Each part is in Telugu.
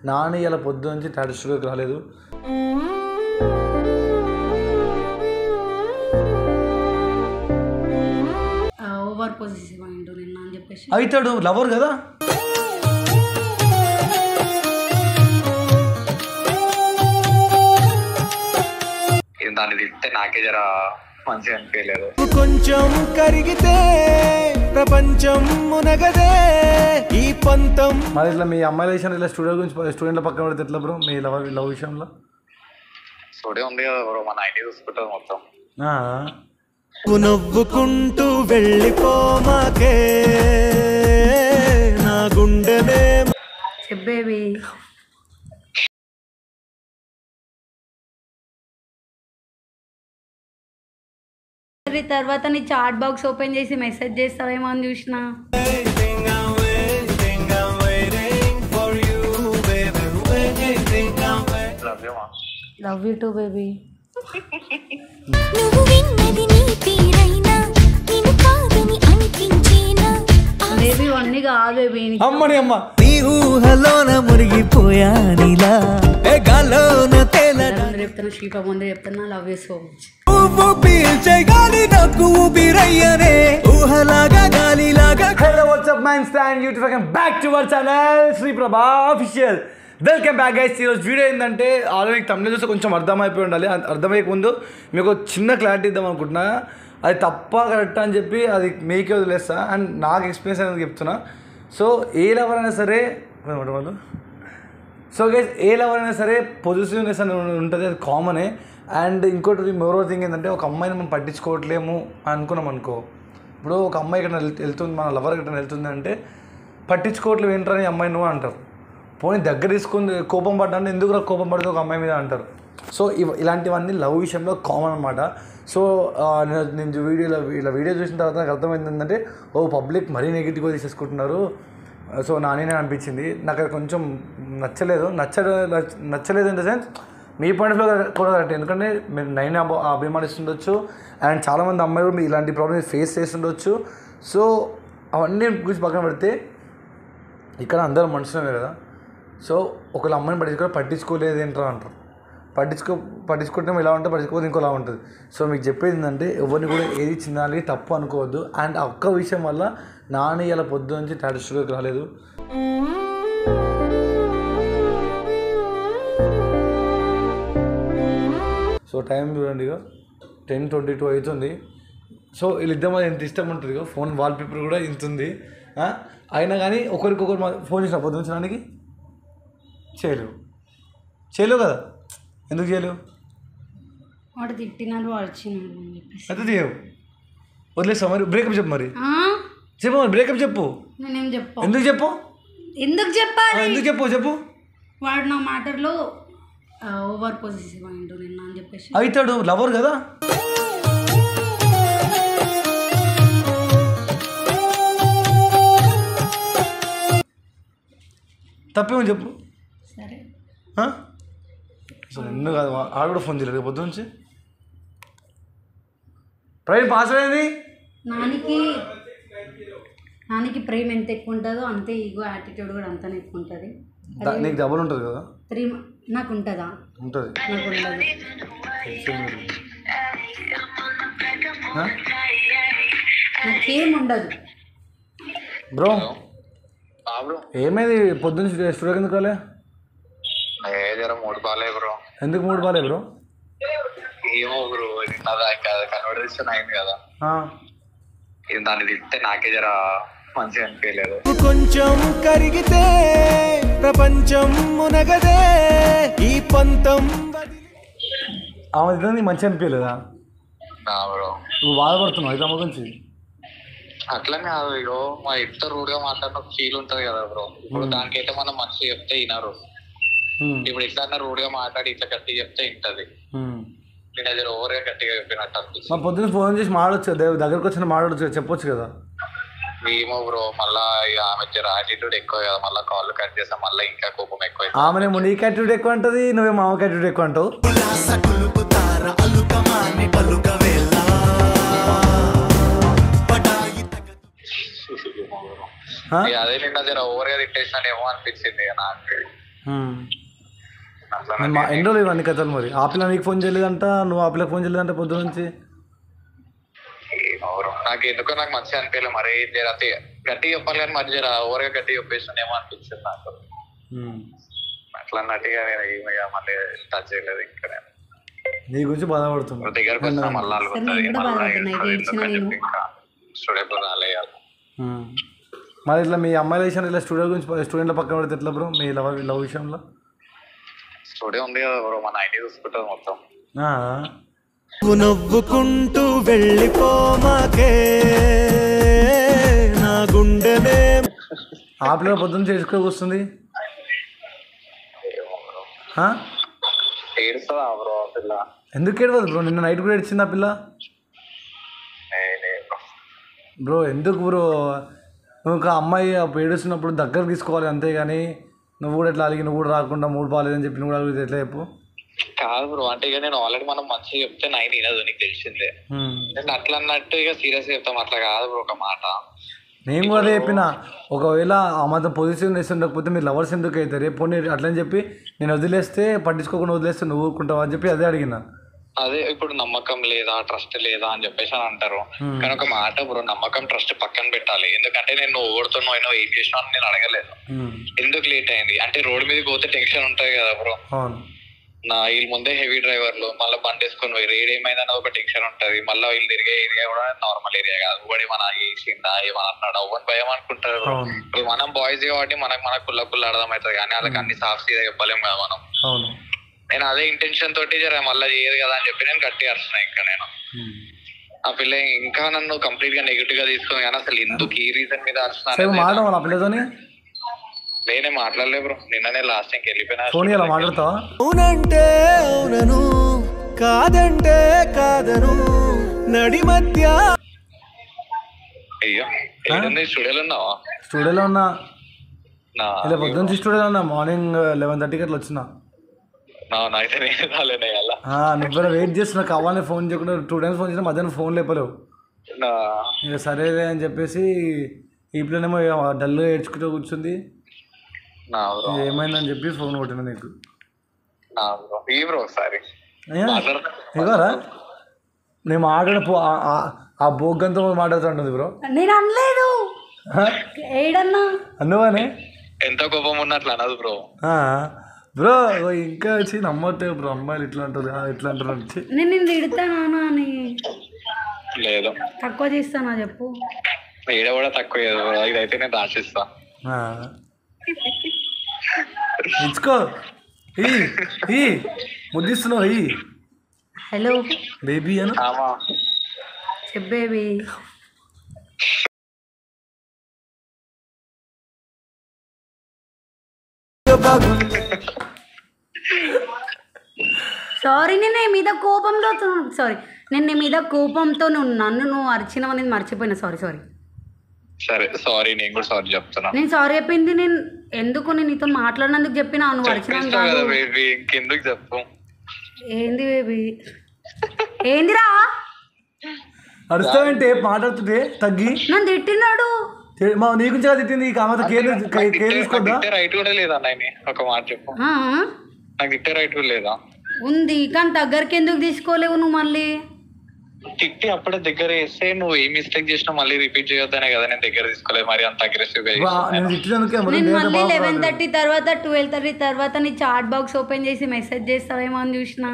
నాని ఇలా పొద్దు నుంచి టాటూ స్టూడియోకి రాలేదు ఓవర్ పొజిటివ్ అయిండు నిన్న అని చెప్పేసి అవుతాడు లవర్ కదా దాన్ని తింటే నాకే జర మంచిగా అనిపించలేదు కొంచెం కరిగితే ప్రపంచం మునగదే ఈ పంతం మరి ఇట్లా మీ అమ్మాయిల విషయంలో ఇట్లా స్టూడియో గురించి స్టూడెంట్ల పక్కన పడితే ఎట్లా బ్రో మీ లవ్ లవ్ విషయంలో స్టూడియో ఉంది కదా బ్రో మన ఐటీ చూసుకుంటుంది మొత్తం ఆ, నువ్వు నవ్వుకుంటూ వెళ్ళిపోమాకే నా గుండెనే చెప్పేవి మరి తర్వాత నీ చాట్ బాక్స్ ఓపెన్ చేసి మెసేజ్ చేస్తావేమో అని చూసిన లవ్యమా లవ్ యూ టు బేబీ నువ్వు విన్నది నీ తీరైనా నేను కాదని అనిపించేనా బేబీ అన్ని కాదు బేబీ అమ్మని అమ్మ నీ ఊహలోన మునిగిపోయా నీలా ఏ గాలోన తేల ముందు చెప్తున్నా శ్రీప ముందు చెప్తున్నా లవ్ యూ సో మచ్ నువ్వు పీల్చే గాలి నాకు ఊపిరయ్యనే ఊహలాగా గాలిలాగా hello what's up man stand YouTube welcome back to our channel Shri Prabha official welcome back guys ఈరోజు వీడియో ఏంటంటే ఆల్రెడీ తమిళ చూస్తే కొంచెం అర్థమైపోయి ఉండాలి అర్థ- అర్థమయ్యే ముందు మీకు ఒక చిన్న క్లారిటీ ఇద్దాం అనుకుంటున్నా అది తప్ప కరెక్ట్ అని చెప్పి అది మీకే వదిలేస్తా అండ్ నాకు ఎక్స్పీరియన్స్ అనేది చెప్తున్నా సో ఏ లెవెల్ అయినా సరే ఏమంటారు వాళ్ళు సో గైస్ ఏ లెవెల్ అయినా సరే పొజిటివ్నెస్ అని ఉంటుంది అది కామనే అండ్ ఇంకోటి మరో థింగ్ ఏంటంటే ఒక అమ్మాయిని మనం పట్టించుకోవట్లేము అని అనుకున్నాం అనుకో ఇప్పుడు ఒక అమ్మాయి ఇక్కడ వెళ్తుంది మన లవర్ ఇక్కడ వెళ్తుంది అంటే పట్టించుకోవట్లేదు ఏంటని అమ్మాయి నువ్వు అంటారు పోనీ దగ్గర తీసుకుని కోపం పడ్డా ఎందుకు రా కోపం పడితే ఒక అమ్మాయి మీద అంటారు సో ఇవ ఇలాంటివన్నీ లవ్ విషయంలో కామన్ అనమాట సో ఆ, నేను నేను వీడియోలో ఇలా వీడియో చూసిన తర్వాత నాకు అర్థమైంది ఏంటంటే ఓ పబ్లిక్ మరీ నెగిటివ్గా తీసేసుకుంటున్నారు సో నానే అనిపించింది నాకు అది కొంచెం నచ్చలేదు నచ్చ నచ్చలేదు ఇన్ ద సెన్స్ మీ పాయింట్ ఆఫ్ కూడా కరెక్ట్ ఎందుకంటే మీరు నైన్ అభి అభిమానిస్తుండొచ్చు అండ్ చాలామంది అమ్మాయిలు మీ ఇలాంటి ప్రాబ్లమ్స్ ఫేస్ చేస్తుండొచ్చు సో అవన్నీ గురించి పక్కన పెడితే ఇక్కడ అందరూ మనుషులమే కదా సో ఒకళ్ళ అమ్మాయిని పట్టించుకో పట్టించుకోలేదు ఏంట్రా అంటారు పట్టించుకో పట్టించుకుంటే ఇలా ఉంటుంది పట్టించుకోవద్దు ఇంకోలా ఉంటుంది సో మీకు చెప్పేది ఏంటంటే ఎవరిని కూడా ఏది చిన్నాలి తప్పు అనుకోవద్దు అండ్ ఆ ఒక్క విషయం వల్ల నాని ఇలా పొద్దు నుంచి టాటూ స్టూడియోకి రాలేదు సో టైం చూడండి ఇక టెన్ ట్వంటీ టూ అవుతుంది సో వీళ్ళిద్దరి మధ్య ఎంత ఇష్టం ఉంటుంది ఇక ఫోన్ వాల్పేపర్ కూడా ఇంత ఉంది ఆ? అయినా కానీ ఒకరికొకరు మా- ఫోన్ చేసిన పొద్దు నుంచి నానికి చేయలేవు చేయలేవు కదా ఎందుకు చేయలేవు వాడు తిట్టినాడు అరిచినాడు అని చెప్పేసి అయితే చేయవు వదిలేస్తావు మరి బ్రేకప్ చెప్పు మరి ఆ? చెప్పు మరి బ్రేకప్ చెప్పు నేనేం చెప్పా ఎందుకు చెప్పు ఎందుకు ఆ, చెప్పాలి ఎందుకు చెప్పు చెప్పు వాడు నా మ్యాటర్లో ఓవర్ పొజిటివ్ అయిండు నిన్న అని చెప్పేసి అవుతాడు లవర్ కదా తప్పేమని చెప్పు సరే ఆ? అసలు ఎందుకు కాదు ఆడ కూడా ఫోన్ చేయలేదు పొద్దు నుంచి ప్రైమ్ పాస్ అయింది నానికి నానికి ప్రేమ ఎంత ఎక్కువ ఉంటుందో అంతే ఈగో యాటిట్యూడ్ కూడా అంతనే ఎక్కువ ఉంటుంది ద- నీకు డబుల్ ఉంటుంది కదా త్రీ నాకు ఉంటుందా ఉంటుంది నాకు ఉండదు ఆ? నాకేం ఉండదు బ్రో ఆ బ్రో ఏమైంది పొద్దున్న స్టూడియో ఎందుకు రాలే ఏ జర మూడు బాలే బ్రో ఎందుకు మూడు బాలే బ్రో ఏమో బ్రో నిన్నదా ఇంకా కన్వర్జేషన్ అయింది కదా ఆ. ఇది దాన్ని తింటే నాకే జర మంచిగా అనిపించలేదు కొంచెం కరిగితే ప్రపంచం మునగదే ఈ పంతం వదిలి ఆమె తిన్నది నీకు మంచిగా అనిపించలేదా నా బ్రో నువ్వు బాధపడుతున్నావు అయితే ఆమె గురించి అట్లనే కాదు ఇగో మా ఎంత రూడ్ గా మాట్లాడిన ఫీల్ ఉంటది కదా బ్రో ఇప్పుడు దానికైతే మనం మనసు చెప్తే వినరు ఉమ్, ఇప్పుడు ఇట్లా రూడ్ గా మాట్లాడి ఇట్లా గట్టిగా చెప్తే వింటది ఉమ్. నేను అది ఓవర్ గా గట్టిగా చెప్పినట్టు అనిపిస్తుంది మా పొద్దున్న ఫోన్ చేసి మాడొచ్చు కదా దగ్గరకు వచ్చిన మాడొచ్చు కదా చెప్పొచ్చు కదా ఏమో బ్రో మళ్ళా ఇక ఆమె జర యాటిట్యూడ్ ఎక్కువ కదా మళ్ళా కాల్ కట్ చేస్తే మళ్ళీ ఇంకా కోపం ఎక్కువ ఆమెనేమో నీ యాటిట్యూడ్ ఎక్కువ అంటది నువ్వేమో ఆమె యాటిట్యూడ్ ఎక్కువ అంటావు ఆ? ఇక అదే నిన్న జర ఓవర్ గా తిట్టేసినాడేమో అనిపించింది ఇక నాకు అట్లా మా ఎన్ని రోజులు ఇవన్నీ కథలు మరి ఆ పిల్ల నీకు ఫోన్ చేయలేదంట నువ్వు ఆ పిల్లకి ఫోన్ చేయలేదంట పొద్దు నుంచి ఎవరు నాకు ఎందుకో నాకు మంచిగా అనిపించలేదు మరి జర అతి గట్టి చెప్పాలి కానీ మరి జర ఓవర్గా గట్టి చెప్పేస్తుందేమో అనిపించింది నాకు ఉమ్. అట్లా అన్నట్టుగా నేను ఏమి ఇక మళ్ళీ టచ్ చేయలేదు ఇంకా నేను నీ గురించి బాధపడుతున్నా ఇప్పుడు దగ్గరకు వచ్చిన మళ్ళీ సరే, నేను కూడా బాధపడుతున్నా. ఇది ఏడ్చినా నేను. స్టూడియో రాలేదు ఉమ్. మరి ఇట్లా మీ అమ్మాయిల విషయంలో ఇట్లా స్టూడియో గురించి స్టూడెంట్ల పక్కన పెడితే ఎట్లా బ్రో మీ లవ్ లవ్ విషయంలో స్టూడియో ఉంది కదా bro, మన ఐటీ చూసుకుంటుంది మొత్తం ఆ. నువ్వు నవ్వుకుంటూ వెళ్ళిపోమాకే నా గుండెనే ఆ పిల్ల పొద్దున్న చేసుకో వస్తుంది ఆ? ఏడుస్తుందా బ్రో పిల్ల ఎందుకు ఏడవదు బ్రో నిన్న నైట్ కూడా ఏడ్చింది ఆ పిల్ల ఏ- ఏ- బ్రో ఎందుకు బ్రో నువ్వు ఒక అమ్మాయి అప్పుడు ఏడుస్తున్నప్పుడు దగ్గర తీసుకోవాలి అంతేగాని నువ్వు కూడా ఎట్లా అలిగి నువ్వు కూడా రాకుండా మూడు పాలేదని చెప్పి నువ్వు కూడా అడిగితే ఎట్లా చెప్పు కాదు బ్రో అంటే ఇక నేను ఆల్రెడీ మనం మంచిగా చెప్తే నైన్ వినదు నీకు తెలిసిందే ఉమ్. నేను అట్లా అన్నట్టు ఇక సీరియస్ చెప్తాం అట్లా కాదు బ్రో ఒక మాట నేను కూడా అదే చెప్పిన ఒకవేళ ఆ మాత్రం పొజిషన్ వేసి ఉండకపోతే మీరు లవర్స్ ఎందుకు అవుతారు రేపు పోనీ అట్లని చెప్పి నేను వదిలేస్తే పట్టించుకోకుండా వదిలేస్తే నువ్వు ఊరుకుంటావు అని చెప్పి అదే అడిగిన అదే ఇప్పుడు నమ్మకం లేదా ట్రస్ట్ లేదా అని చెప్పేసి అని అంటారు కానీ ఒక మాట బ్రో నమ్మకం ట్రస్ట్ పక్కన పెట్టాలి ఎందుకంటే నేను ఓడుతున్నావు అయినా ఏం చేసినా అని నేను అడగలేదు ఉమ్. ఎందుకు లేట్ అయింది అంటే రోడ్ మీద పోతే టెన్షన్ ఉంటది కదా బ్రో అవును నా వీళ్ళ ముందే హెవీ డ్రైవర్లు మళ్ళీ బండి వేసుకొని పోయి రేడ్ ఏమైందని ఒక టెన్షన్ ఉంటది మళ్ళీ వీళ్ళు తిరిగే ఏరియా కూడా నార్మల్ ఏరియా కాదు వాడు మన చేసిందా ఏమన్నా అన్నాడు అవ్వని భయం అనుకుంటారు అవును. ఇప్పుడు మనం బాయ్స్ కాబట్టి మనకు మనకు కుల్ల కుల్ల అర్థమవుతుంది కానీ వాళ్ళకి అన్ని సాఫ్ సీదా చెప్పలేము కదా మనం అవును నేను అదే ఇంటెన్షన్ తోటి జర మళ్ళీ చేయదు కదా అని చెప్పి నేను గట్టి అరుస్తున్నా ఇంకా నేను ఉమ్. ఆ పిల్ల ఇంకా నన్ను కంప్లీట్ గా నెగిటివ్ గా తీసుకుని కానీ అసలు ఎందుకు ఈ రీజన్ మీద అరుస్తున్నా సరే అనేది మాట్లాడమా ఆ పిల్లతోని నేనే మాట్లాడలే బ్రో నిన్ననే లాస్ట్ టైంకి వెళ్ళిపోయినా ఫోన్ ఇలా మాట్లాడతావా అవునంటే అవునను కాదంటే కాదను నడి మధ్య అయ్యో ఏంటండి స్టూడియోలో ఉన్నావా స్టూడియోలో ఉన్నా నా ఇలా పొద్దున్న నుంచి స్టూడియోలో ఉన్నా మార్నింగ్ లెవెన్ థర్టీకి అట్లా వచ్చిన నా అయితే నేను రాలేనే అలా ఆ, నువ్వు వెయిట్ చేస్తున్నా కావాలని ఫోన్ చేయకుండా టూ టైమ్స్ ఫోన్ చేసినా మధ్యాహ్నం ఫోన్ లేపలేవు నా ఇక సరేలే అని చెప్పేసి ఈ పిల్లనేమో డల్ ఏడ్చుకుంటూ కూర్చుంది నా బ్రో ఏమైందని చెప్పి ఫోన్ కొట్టిన నీకు నా బ్రో ఈ బ్రో ఒకసారి ఏ? మాట్లాడతా ఇవ్వరా నేను మాట్లాడ పో- ఆ- ఆ- ఆ బోగ్గంతో మాట్లాడుతుంటుంది బ్రో నేను అనలేదు ఏడన్నా అన్నవానే ఎంత కోపం ఉన్నట్లు అనదు బ్రో బ్రో ఇంకా వచ్చి నమ్మట్టే బ్రో అమ్మాయిలు ఇట్లా అంటారు ఆ, ఇట్లా అంటారు అని ఛీ. నేను నేను తిడతానా అని లేదు తక్కువ చేస్తానా చెప్పు ఈడ కూడా తక్కువ లేదు బ్రో ఇదైతే నేను రాసిస్తా ఆ. ఇచ్చుకో ఈ ఈ ముద్దిస్తున్నావు ఈ హలో బేబీ అను ఆమా చెప్పేవి సారీ నేను నీ మీద కోపంతో సారీ నేను నీ మీద కోపంతో నువ్వు నన్ను నువ్వు అరిచినావు అనేది మర్చిపోయినా సారీ సారీ సరే సారీ నేను కూడా సారీ చెప్తున్నా నేను సారీ చెప్పింది నేను ఎందుకు నేను నీతో మాట్లాడినందుకు చెప్పినా నువ్వు అరిచినావు చెప్పేస్తావు కాదు కదా బేబీ ఇంకెందుకు చెప్పు ఏంది బేబీ ఏందిరా అరుస్తావంటే మాట్లాడుతుంటే తగ్గి నన్ను తిట్టినాడు తే- మా నీ గురించి తిట్టింది ఈ కామత కేర్ కేర్ తీసుకోద్దా రైట్ కూడా లేదా నాయని ఒక మాట చెప్పు ఆ, నాకు తిట్టే రైట్ కూడా లేదా ఉంది కానీ దగ్గరికి ఎందుకు తీసుకోలేవు నువ్వు మళ్ళీ తిట్టి అప్పుడే దగ్గర వేస్తే నువ్వు ఏ మిస్టేక్ చేసినా మళ్ళీ రిపీట్ చేయొద్దనే కదా నేను దగ్గర తీసుకోలేదు మరి అంత అగ్రెసివ్ గా బా, చేసినా. నేను తిట్టినందుకే మరి నేను నేనైతే మళ్ళీ బాగా లెవెన్ పడలేదు. థర్టీ తర్వాత ట్వెల్వ్ థర్టీ తర్వాత నీ చాట్ బాక్స్ ఓపెన్ చేసి మెసేజ్ చేస్తావేమో అని చూసిన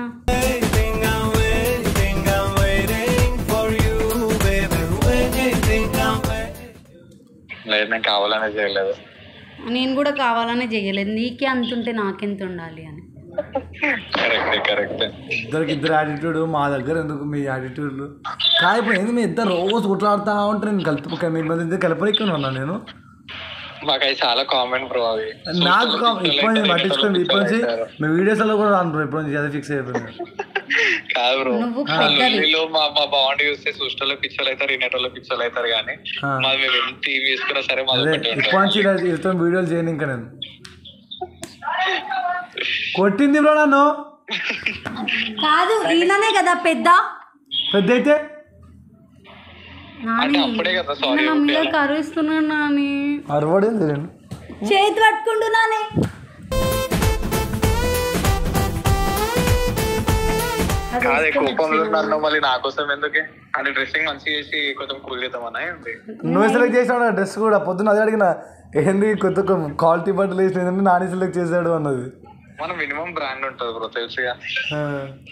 లేదు నేను కావాలనే చేయలేదు నేను కూడా కావాలనే చేయలేదు నీకే అంతుంటే నాకెంత ఉండాలి అని కరెక్టే కరెక్టే ఇద్దరికి ఇద్దరు యాటిట్యూడ్ మా దగ్గర ఎందుకు మీ యాటిట్యూడ్లు కాకపోతే ఏంది మీ ఇద్దరు రోజు కొట్లాడుతూ ఉంటారు నేను కలిపి మీ మంది ఇద్దరు కలిపరికి ఉన్నా నేను మాకు అవి చాలా కామన్ బ్రో అవి నాకు కా- ఇప్పటి నుంచి పట్టించుకోండి ఇప్పటి నుంచి మీ వీడియోస్లో కూడా రాను బ్రో ఇప్పటి నుంచి అదే ఫిక్స్ అయిపోయింది కాదు బ్రో నువ్వు మా పెద్దది లొల్లిలో మా మా బాండ్ చూస్తే సృష్టిలో పిచ్చోళ్ళు అవుతారు ఇనేటోళ్ళు పిచ్చోళ్ళు అవుతారు కానీ ఆ. మాది మేము ఎంత టీవీ వేసుకున్నా సరే మాది అదే ఒకటే ఇప్పటి నుంచి ఇలా ఇష్టం వీడియోలు చేయను ఇంకా నేను కొట్టింది బ్రో నన్ను కాదు ఈయననే కదా పెద్ద పెద్ద అయితే అంటే నాని అప్పుడే కదా సారీ ఈయన నా మీద కరుస్తున్నాను నాని అరవడేంది నేను చేతి పట్టుకుంటున్నానే కాదే తీసుకొని కోపంలో వచ్చినా. నన్ను మళ్ళీ నా కోసం ఎందుకే అంటే డ్రెస్సింగ్ మంచిగా చేసి కొంచెం కూల్ చేద్దామన్నా ఏంటి నువ్వు సెలెక్ట్ చేసావు డ్రెస్ కూడా పొద్దున్న అదే అడిగిన ఏంది కొత్త క్వాలిటీ బట్టలు వేసినది నాని సెలెక్ట్ చేశాడు అన్నది మన మినిమం బ్రాండ్ ఉంటుంది బ్రో తెలుసుగా ఆ.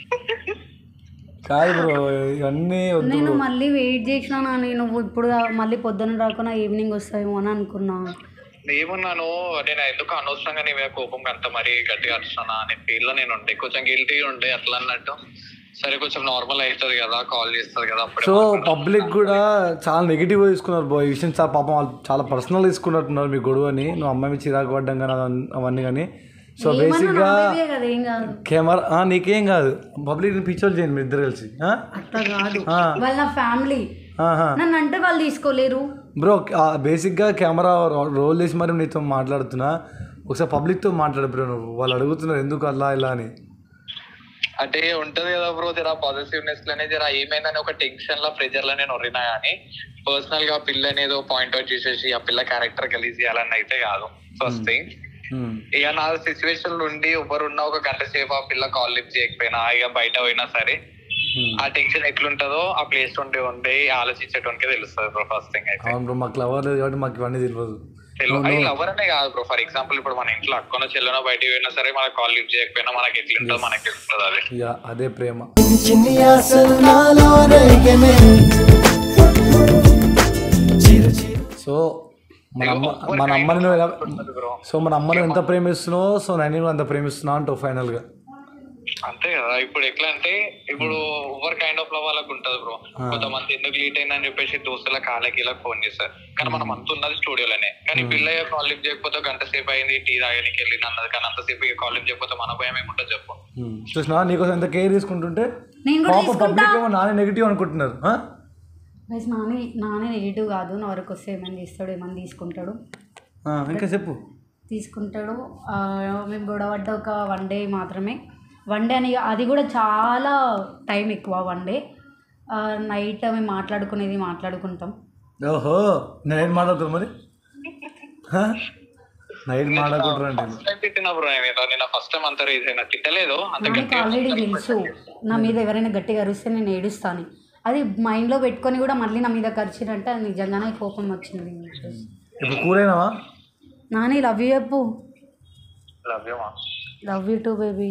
కాదు బ్రో ఇవన్నీ వద్దు నేను మళ్ళీ వెయిట్ చేసినా నాని నువ్వు ఇప్పుడు మళ్ళీ పొద్దున రాకుండా ఈవినింగ్ వస్తాయేమో అని అనుకున్నా ఏమన్నాను నేను ఎందుకు అనవసరంగా నీ మీద కోపం అంత మరీ గట్టిగా అరుస్తున్నా అనే ఫీల్ లో నేను ఉండే కొంచెం గిల్టీగా ఉండే అట్లా అన్నట్టు సరే కొంచెం నార్మల్ అవుతుంది కదా కాల్ చేస్తుంది కదా అప్పుడే సో పబ్లిక్ కూడా చాలా నెగిటివ్ తీసుకున్నారు బో ఈ విషయం చాలా పాపం వాళ్ళు చాలా పర్సనల్ తీసుకున్నట్టున్నారు మీ గొడవని నువ్వు అమ్మాయి మీద చిరాకు పడ్డం కానీ అదన్- అవన్నీ కానీ సో ఏమన్నా బేసిక్గా నా baby ఏ కదా ఏం కాదు కెమెరా నీకేం కాదు పబ్లిక్ పిక్చర్ చేయండి మీ ఇద్దరు కలిసి ఆ? అట్లా కాదు ఆ. వాళ్ళ ఫ్యామిలీ ఆహా. నన్ను అంటే వాళ్ళు తీసుకోలేరు బ్రో ఆ బేసిక్గా కెమెరా రో- రోల్ చేసి మరి నీతో మాట్లాడుతున్నా ఒకసారి పబ్లిక్తో మాట్లాడు బ్రో నువ్వు వాళ్ళు అడుగుతున్నారు ఎందుకు అలా ఇలా అని అంటే ఉంటది కదా బ్రో జర పాజిటివ్నెస్ లోనే జర ఏమైందని ఒక టెన్షన్ లో ప్రెజర్ లో నేను వరినా కానీ పర్సనల్ గా పిల్ల అనేది పాయింట్ అవుట్ చేసేసి ఆ పిల్ల క్యారెక్టర్ గలీజ్ చేయాలని అయితే కాదు ఫస్ట్ థింగ్ ఉమ్. ఇక నా సిచ్యువేషన్ నుండి ఎవరున్నా ఒక గంట సేపు ఆ పిల్ల కాల్ లిఫ్ట్ చేయకపోయినా ఇక బయట పోయినా సరే ఆ టెన్షన్ ఎట్లుంటదో ఆ ప్లేస్ నుండి ఉండి ఆలోచించేటోనికే తెలుస్తుంది బ్రో ఫస్ట్ థింగ్ అయితే అవును బ్రో మాకు లవర్ లేదు కాబట్టి మాకు ఇవన్నీ తెలియదు తెలు- అది లవర్ అనే కాదు బ్రో ఫర్ ఎగ్జాంపుల్ ఇప్పుడు మన ఇంట్లో అక్కనో చెల్లెనో బయటికి పోయినా సరే మన కాల్ లిఫ్ట్ చేయకపోయినా మనకి ఎట్లుంటుందో మనకి తెలుస్తుంది అది యా అదే ప్రేమ చిన్ని ఆశలు నాలో రేగనే చిరు చిరు సో మన అమ్మ మన అమ్మని నువ్వు ఎలా సో మన అమ్మని ఎంత ప్రేమిస్తున్నావు సో నేను నువ్వు అంత ప్రేమిస్తున్నావు అంటావు ఫైనల్గా అంతే కదా ఇప్పుడు ఎట్లా అంటే ఇప్పుడు ఓవర్ కైండ్ ఆఫ్ లవ్ వాళ్ళకి ఉంటది బ్రో కొంతమంది ఎందుకు లేట్ అయిందని చెప్పేసి దోస్తుల కాళ్ళకి ఇలా ఫోన్ చేస్తారు కానీ మనం అంత ఉన్నది స్టూడియోలోనే కానీ పిల్లయ్య కాల్ లిఫ్ట్ చేయకపోతే గంట సేపు అయింది టీ తాగడానికి వెళ్ళింది అన్నది కానీ అంతసేపు కాల్ లిఫ్ట్ చేయకపోతే మన భయం ఏముంటుంది చెప్పు చూసినా నీకోసం ఎంత కేర్ తీసుకుంటుంటే నేను కూడా పాప పబ్లిక్ ఏమో నాని నెగిటివ్ అనుకుంటున్నారు ఆ? వైస్ నాని నాని నెగిటివ్ కాదు నా వరకు వస్తే ఏమైనా తీస్తాడు ఏమైనా తీసుకుంటాడు ఆ, ఇంకా చెప్పు తీసుకుంటాడు ఆ, మేము గొడవడ్డ ఒక వన్ డే మాత్రమే వన్ డే అని అది కూడా చాలా టైం ఎక్కువ వన్ డే నైట్ మేము మాట్లాడుకునేది మాట్లాడుకుంటాం ఓహో నేను మాట్లాడుతున్నా మరి హ? నైట్ మాట్లాడుకుంటారండి ఫస్ట్ టైం తిట్టిన బ్రో నేను నేను ఫస్ట్ టైం అంత రీజ్ అయినా తిట్టలేదు అంత నాకు గట్టిగా ఆల్రెడీ తెలుసు నా మీద ఎవరైనా గట్టిగా అరిస్తే నేను ఏడుస్తాను అది మైండ్లో పెట్టుకొని కూడా మళ్ళీ నా మీద ఖర్చునంటే అది నిజంగానే కోపం వచ్చింది ఇప్పుడు కూరైనావా నాని లవ్ యూ చెప్పు లవ్ యూ మా లవ్ యూ టూ బేబీ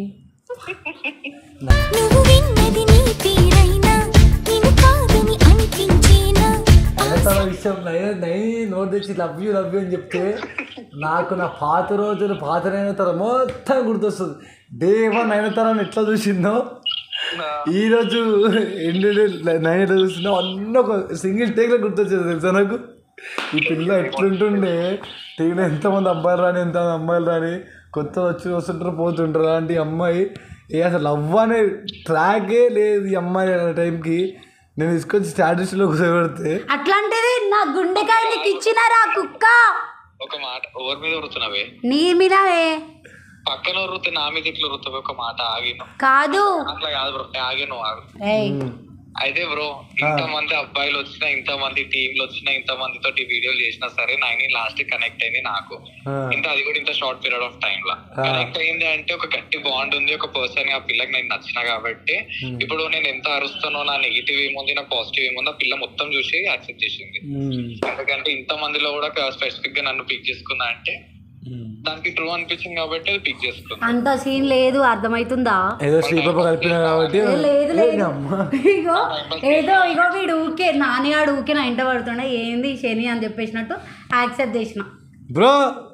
నువ్వు విన్నది నీ తీరైనా నిన్ను కాదని అనిపించేనా నయనతార విషయం నయ నై నోట్ తెచ్చి లవ్ యూ లవ్ యూ అని చెప్తే నాకు నా పాత రోజులు పాత నయనతార మొత్తం గుర్తొస్తుంది డే వన్ నయనతారని ఎట్లా చూసిందో ఈ రోజు ఎండు నైన్ ఎట్లా చూసిందో అన్న ఒక సింగిల్ టేక్లో గుర్తొచ్చేది తెలుసా నాకు ఈ పిల్ల ఎట్లుంటుండే టీవీలో ఎంతమంది అబ్బాయిలు రాని ఎంతమంది అమ్మాయిలు రాని కొత్త వచ్చి వస్తుంటారు పోతుంటారు అలాంటి అమ్మాయి ఏ అసలు లవ్ అనే ట్రాకే లేదు ఈ అమ్మాయి అనే టైంకి నేను తీసుకొచ్చి స్టాటస్లో కూర్చోబెడితే అట్లాంటిది నా గుండెకాయ నీకు ఇచ్చినారా కుక్క ఒక మాట ఓవర్ మీద వరుతున్నావే నీ మీదవే పక్కన వృత్తి నా మీద ఇట్లా వృత్తి ఒక మాట ఆగిను కాదు అట్లా కాదు బ్రో ఆగిను ఆగు ఏయ్ అయితే బ్రో ఇంత మంది అబ్బాయిలు వచ్చినా ఇంత మంది టీంలు వచ్చినా ఇంత మంది తోటి వీడియోలు చేసినా సరే నైన్ లాస్ట్ కనెక్ట్ అయింది నాకు ఆ. ఇంత అది కూడా ఇంత షార్ట్ పీరియడ్ ఆఫ్ టైం లా కనెక్ట్ అయింది అంటే ఒక గట్టి బాండ్ ఉంది ఒక పర్సన్ ఆ పిల్లకి నేను నచ్చిన కాబట్టి ఇప్పుడు నేను ఎంత అరుస్తానో నా నెగిటివ్ ఏముంది నా పాజిటివ్ ఏముంది ఆ పిల్ల మొత్తం చూసి యాక్సెప్ట్ చేసింది మ్మ్. ఎందుకంటే ఇంత మందిలో కూడా స్పెసిఫిక్ గా నన్ను పిక్ చేసుకుందా అంటే మ్మ్. దానికి ట్రూ అనిపించింది కాబట్టి అది పిక్ చేసుకుంది అంత సీన్ లేదు అర్థమవుతుందా ఏదో శ్రీపాప కలిపిన కాబట్టి ఏ లేదు లేదు ఏ అమ్మా. ఇగో ఏదో ఇగో వీడు ఊకే నాన్నగాడు ఊకే నా ఇంట పడుతుండే ఏంది శని అని చెప్పేసినట్టు యాక్సెప్ట్ చేసిన బ్రో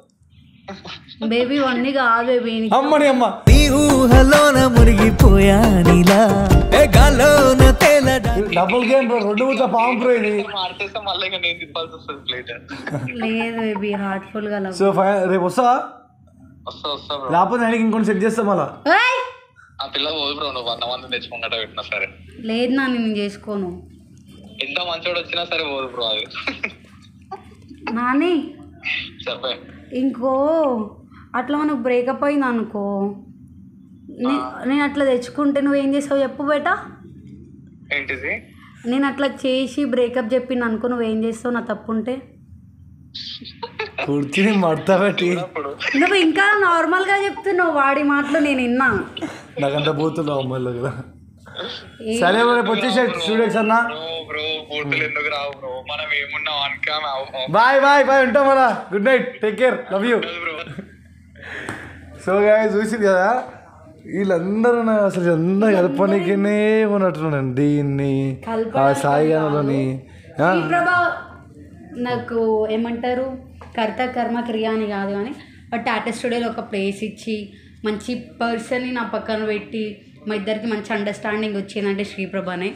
బేబీ వన్ని కాదు బేబీ అమ్మని అమ్మ నీ ఊహలోన మునిగిపోయా నీలా ఏ గాల్లోన తేలడా డబుల్ గేమ్ బ్రో రెండు ముట్ల పాము బ్రో ఇది మార్చేస్తే మళ్ళీ ఇంకా నేను తిప్పాల్సి వస్తుంది ప్లేట్ లేదు బేబీ హార్ట్ఫుల్ గా లవ్ సో ఫైన్ రేపు వస్తావా వస్తా వస్తా బ్రో లేకపోతే నేను ఇంకొని సెట్ చేస్తా మళ్ళా ఏయ్! ఆ పిల్ల పోదు బ్రో నువ్వు వంద మంది తెచ్చుకున్నట్టు పెట్టినా సరే లేదు నా నేను చేసుకోను ఎంత మంచోడు వచ్చినా సరే పోదు బ్రో అది నాని చెప్పే ఇంకో అట్లా మనకు బ్రేకప్ అయింది అనుకో నే- నేను అట్లా తెచ్చుకుంటే నువ్వేం చేస్తావు చెప్పు బేటా ఏంటిది నేను అట్లా చేసి బ్రేకప్ చెప్పింది అనుకో నువ్వేం చేస్తావు నా తప్పు ఉంటే కుర్చీని మడత పెట్టి అప్పుడు నువ్వు ఇంకా నార్మల్గా చెప్తున్నావు వాడి మాటలు నేను విన్నా నాకంత బూతులు అమ్మాయిలు కదా ఏ- సరే రేపు వచ్చేసే స్టూడెంట్స్ అన్న బ్రో బ్రో పూర్తులు ఎందుకు రావు బ్రో మనం ఏమున్నాం అనుకా బాయ్ బాయ్ బాయ్ ఉంటాం మన good night take care love you bro so గాయ చూసింది కదా వీళ్ళందరూ నా అసలు అందరూ కలపనికినే ఉన్నట్టున్నాను దీన్ని ఆ కలపడానికి సాయి గానలోని ఆ, ఈ ప్రభా నాకు ఏమంటారు కర్త కర్మ క్రియ అని కాదు కానీ బట్ టాటా స్టూడియోలో ఒక ప్లేస్ ఇచ్చి మంచి పర్సన్ని నా పక్కన పెట్టి మా ఇద్దరికి మంచి అండర్స్టాండింగ్ వచ్చిందంటే శ్రీప్రభనే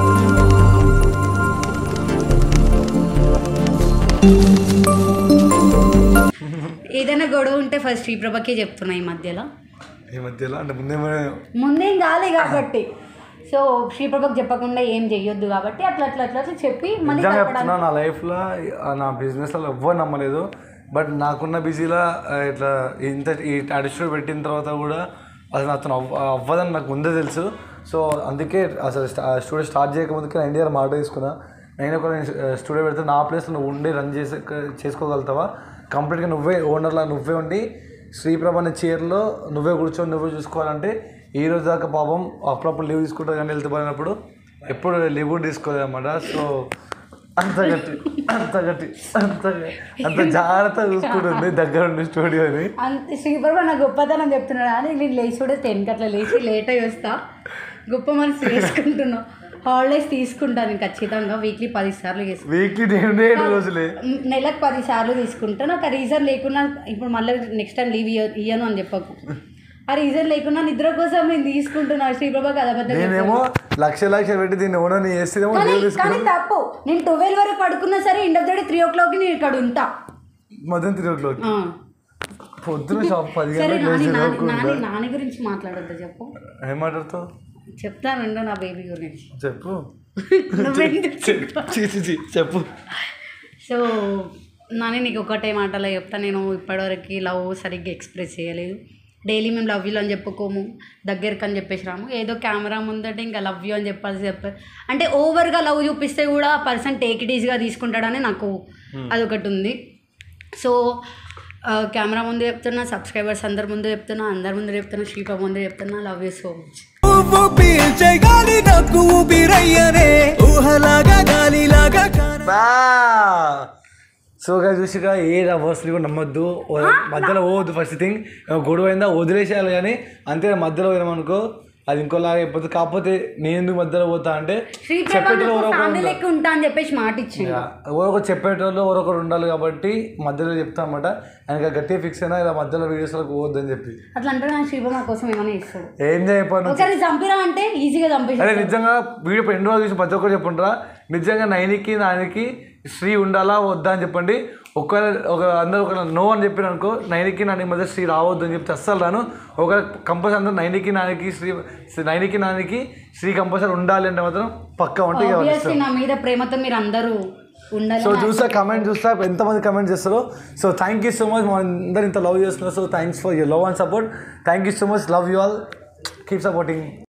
ఏదైనా గొడవ ఉంటే ఫస్ట్ శ్రీప్రభకే చెప్తున్నా ఈ మధ్యలో ఈ మధ్యలో అంటే ముందేమో ముందేం కాలే కాబట్టి సో శ్రీప్రభకు చెప్పకుండా ఏం చెయ్యొద్దు కాబట్టి అట్లా అట్లా అట్లా అట్లా చెప్పి మళ్ళీ నిజంగా కలపడానికి చెప్తున్నా నా లైఫ్లో నా బిజినెస్లో ఎవ్వరు నమ్మలేదు బట్ నాకున్న బిజీలో ఇట్లా ఇంత ఈ అడిషన్ పెట్టిన తర్వాత కూడా అసలు అతను అవ్వ అవ్వదని నాకు ముందే తెలుసు సో అందుకే అసలు స్టూడియో స్టార్ట్ చేయకముందుకే నేను ఇండియా మాట తీసుకున్నా నేను ఒక స్టూడియో పెడితే నా ప్లేస్లో నువ్వు ఉండి రన్ చేసే చేసుకోగలుగుతావా కంప్లీట్గా నువ్వే ఓనర్లా నువ్వే ఉండి శ్రీప్రభ అనే చైర్లో నువ్వే కూర్చొని నువ్వే చూసుకోవాలంటే ఈ రోజు దాకా పాపం అప్పుడప్పుడు లీవ్ తీసుకుంటా కానీ వెళ్తే పోయినప్పుడు ఎప్పుడు లీవ్ కూడా తీసుకోలేదు అనమాట సో అంత గట్టి అంత గట్టి అంత అంత జాగ్రత్తగా చూసుకుంటుంది దగ్గర ఉండి స్టూడియోని అంత శ్రీప్రభ నా గొప్పతనం చెప్తున్నాడు కానీ నేను లేచి కూడా టెన్కి అట్లా లేచి లేట్ అయ్యి వస్తా గొప్ప మనసు చేసుకుంటున్నా హాలిడేస్ తీసుకుంటాను నేను ఖచ్చితంగా వీక్లీ పది సార్లు చేసుకుంటాను వీక్లీ నేను ఏడు రోజులే నెలకు పది సార్లు తీసుకుంటా నాకు ఆ రీజన్ లేకున్నా ఇప్పుడు మళ్ళీ నెక్స్ట్ టైం లీవ్ ఇయ్య ఇయ్యను అని చెప్పకు ఆ రీజన్ లేకున్నా నిద్ర కోసం నేను తీసుకుంటున్నా శ్రీప్రభ కథబద్ధం నేనేమో లక్ష లక్ష పెట్టి దీన్ని ఓనర్ చేస్తేనేమో కానీ లీవ్ కానీ తీసుకున్నాను తప్పు నేను ట్వెల్వ్ వరకు పడుకున్నా సరే end of the day three ఓ క్లాక్కి నేను ఇక్కడ ఉంటా మధ్యాహ్నం త్రీ ఓ క్లాక్ ఆ. పొద్దున షాప్ పది సరే గంటలకు నాని లేచి నాని చదువుకుంటా నాని నాని గురించి మాట్లాడొద్దు చెప్పు ఏం మాట్లాడుతావు చెప్తానుండు నా బేబీ గురించి చెప్పు నువ్వెందుకు చీ, చీ, చీ, చెప్పు సో నాని నీకు ఒకటే మాటలో చెప్తా నేను ఇప్పటివరకు లవ్ సరిగ్గా ఎక్స్ప్రెస్ చేయలేదు డైలీ మేము లవ్ యూ అని చెప్పుకోము దగ్గరికి అని చెప్పేసి రాము ఏదో కెమెరా ముందంటే ఇంకా లవ్ యూ అని చెప్పాల్సి చెప్పారు అంటే ఓవర్గా లవ్ చూపిస్తే కూడా ఆ పర్సన్ టేక్ ఇట్ ఈజీగా తీసుకుంటాడని నాకు అదొకటి ఉంది సో కెమెరా ముందు చెప్తున్నా సబ్స్క్రైబర్స్ అందరి ముందు చెప్తున్నా అందరి ముందు చెప్తున్నా శ్రీప ముందు చెప్తున్నా లవ్ యూ సో మచ్ నువ్వు పీల్చే గాలి నాకు ఊపిరయ్యనే ఊహలాగా గాలిలాగా కాన బా సో గా చూసిగా ఏ అవర్స్ని కూడా నమ్మొద్దు ఓ- మధ్యలో పోవద్దు ఫస్ట్ థింగ్ గొడవ అయిందా వదిలేసేయాలి కానీ అంతే మధ్యలో పోయినామనుకో అది ఇంకోలాగా అయిపోతుంది కాకపోతే నేను ఎందుకు మధ్యలో పోతా అంటే శ్రీప్రభ చెప్పేటోళ్ళు నాకు ఎవరో ఒకరు ఫ్యామిలీ ఉండాలి. లెక్క ఉంటా అని చెప్పేసి మాట ఇచ్చింది ఎవరో ఒకరు చెప్పేటోళ్ళు ఎవరో ఒకరు ఉండాలి కాబట్టి మధ్యలో చెప్తా అనమాట ఆయనకి గట్టిగా ఫిక్స్ అయినా ఇలా మధ్యలో వీడియోస్లో పోవద్దని చెప్పి అట్లా అంటే నా శ్రీప నా కోసం ఏమైనా ఇస్తాడు ఏం చేయకపోయినా ఒకరిని చంపిరా అంటే ఈజీగా చంపేసి అదే నిజంగా వీడియో ఎన్ని రోజులు చూసి ప్రతి ఒక్కరు చెప్పుంటారా నిజంగా నైనికి నానికి శ్రీ ఉండాలా వద్దా అని చెప్పండి ఒకవేళ ఒక అందరూ ఒక నో అని చెప్పిన అనుకో నైనికి నాని మధ్య శ్రీ రావద్దు అని చెప్తే అస్సలు రాను ఒక కంపల్సరీ అందరూ నైనికి నానికి శ్రీ శ్రీ- నైనికి నానికి శ్రీ కంపల్సరీ ఉండాలి అంటే మాత్రం పక్కా ఉంటే ఇక ఆబ్వియస్లీ నా మీద ప్రేమతో మీరు అందరూ ఉండాలి సో చూసా కమెంట్ చూస్తా ఎంతమంది కమెంట్ చేస్తారో so thank you so much మా అందరు ఇంత లవ్ చేస్తున్నారు so thanks for you love and support thank you so much love you all keep supporting